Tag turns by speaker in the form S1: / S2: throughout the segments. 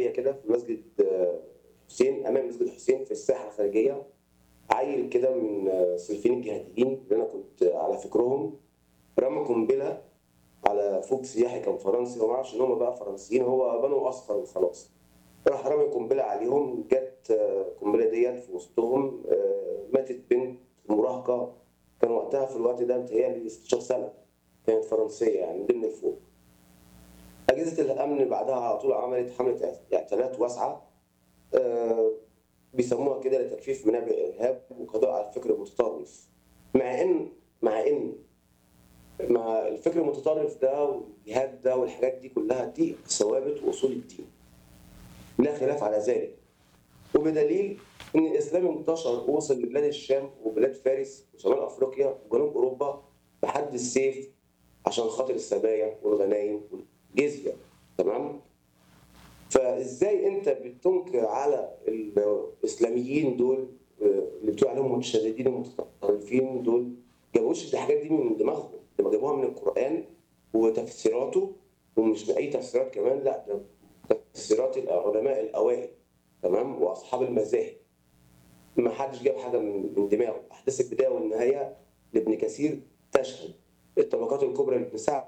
S1: اسكندريه كده في مسجد آه، حسين امام مسجد حسين في الساحه الخارجيه عيل كده من آه، سلفين الجهاديين اللي انا كنت على فكرهم رمى قنبله على فوق سياحي كان فرنسي وما اعرفش ان هم بقى فرنسيين هو بنو اصفر وخلاص راح رمي قنبله عليهم جت آه، القنبله ديت في وسطهم آه، ماتت بنت مراهقه كان وقتها في الوقت ده متهيألي 16 سنه كانت فرنسيه يعني من ضمن الفوق أجهزة الأمن بعدها على طول عملت حملة اعتالات واسعة آه، بيسموها كده لتكفيف منابع الإرهاب وقضاء على الفكر المتطرف مع إن مع إن مع الفكر المتطرف ده والجهاد ده والحاجات دي كلها دي ثوابت وأصول الدين لا خلاف على ذلك وبدليل إن الإسلام انتشر ووصل لبلاد الشام وبلاد فارس وشمال أفريقيا وجنوب أوروبا بحد السيف عشان خاطر السبايا والغنايم والجزية تمام فازاي انت بتنكر على الاسلاميين دول آه، اللي بتقول عليهم متشددين ومتطرفين دول جابوش الحاجات دي من دماغهم لما جابوها من القران وتفسيراته ومش باي تفسيرات كمان لا ده تفسيرات العلماء الاوائل تمام واصحاب المذاهب ما حدش جاب حاجه من من دماغه احداث البدايه والنهايه لابن كثير تشهد الطبقات الكبرى لابن سعد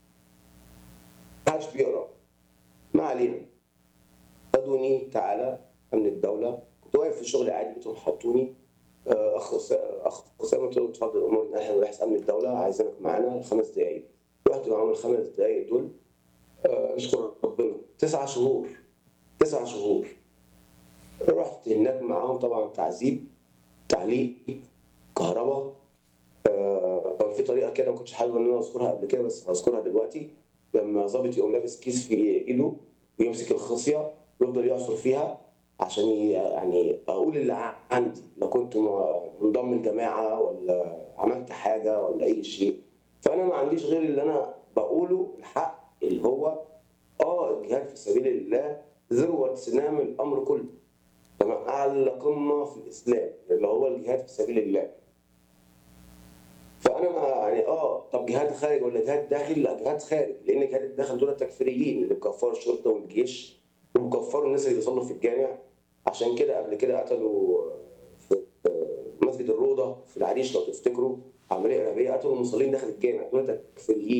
S1: ما حدش بيقرا ما علينا خدوني تعالى امن الدوله كنت واقف في الشغل عادي قلت لهم حطوني آه، اخ أس- اخ اسامه قلت له اتفضل امور احنا رئيس امن الدوله عايزينك معانا خمس دقائق رحت معاهم الخمس دقائق دول آه، نشكر ربنا تسع شهور تسع شهور رحت هناك معاهم طبعا تعذيب تعليق كهرباء آه، كان في طريقه كده ما كنتش حابب ان انا اذكرها قبل كده بس هذكرها دلوقتي لما ظابط يقوم لابس كيس في ايده ويمسك الخصيه ويفضل يعصر فيها عشان ي- يعني اقول اللي ع- عندي لو كنت م- منضم الجماعه ولا عملت حاجه ولا اي شيء فانا ما عنديش غير اللي انا بقوله الحق اللي هو اه الجهاد في سبيل الله ذروه سنام الامر كله تمام اعلى قمه في الاسلام اللي هو الجهاد في سبيل الله فانا ما يعني اه طب جهاد خارج ولا جهاد داخل؟ لا جهاد خارج لان جهاد الداخل دول التكفيريين اللي بيكفروا الشرطه والجيش وبيكفروا الناس اللي بيصلوا في الجامع عشان كده قبل كده قتلوا في مسجد الروضه في العريش لو تفتكروا عمليه ارهابيه قتلوا المصلين داخل الجامع دول تكفيريين